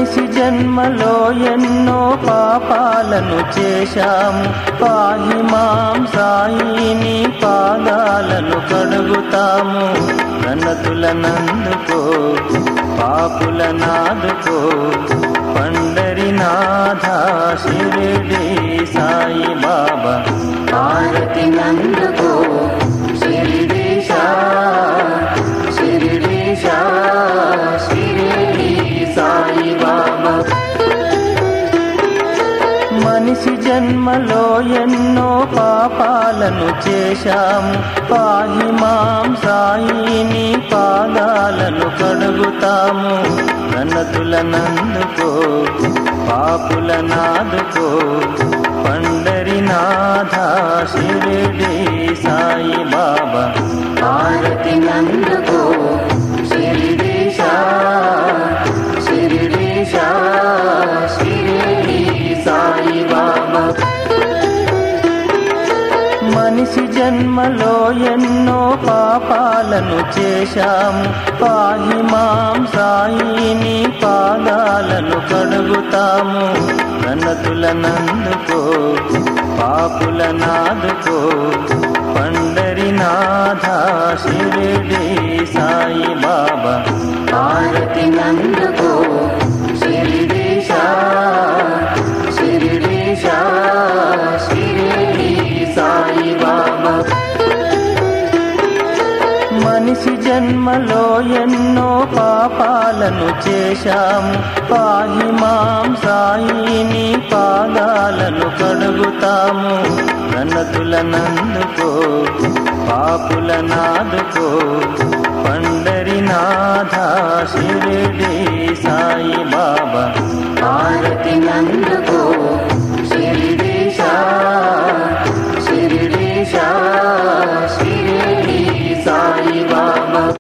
మనిషి జన్మలో ఎన్నో పాపాలను చేశాము పాహి మాం సాయిని పాదాలను కడుగుతాము ప్రణతులనందుకో పాపులనాదుకో పండరినాథ శిరిడి సాయి బాబా హారతి నందుకో శిరిడీశా శిరిడీశా శిరిడి సాయి బాబా మనిషి జన్మలో ఎన్నో పాపాలను చేశాము పాహి మాం సాయిని పాదాలను కడుగుతాము ప్రణతులనందుకో పాపులనాదుకో పండరినాథ శిరిడి సాయి బాబా హారతి నందుకో శిరిడీశా శిరిడీశా శిరిడి సాయి బాబా మనిషి జన్మలో ఎన్నో పాపాలను చేశాము పాహి మాం సాయిని పాదాలను కడుగుతాము ప్రణతులనందుకో పాపులనాదుకో పండరినాథ శిరిడి సాయి బాబా హారతి నందుకో శిరిడీశా శిరిడీశా శిరిడి సాయి బాబా మనిషి జన్మలో ఎన్నో పాపాలను చేశాము పాహి మాం సాయిని పాదాలను కడుగుతాము ప్రణతులనందుకో పాపులనాదుకో పండరినాథ శిరిడి సాయి బాబా హారతి నందుకో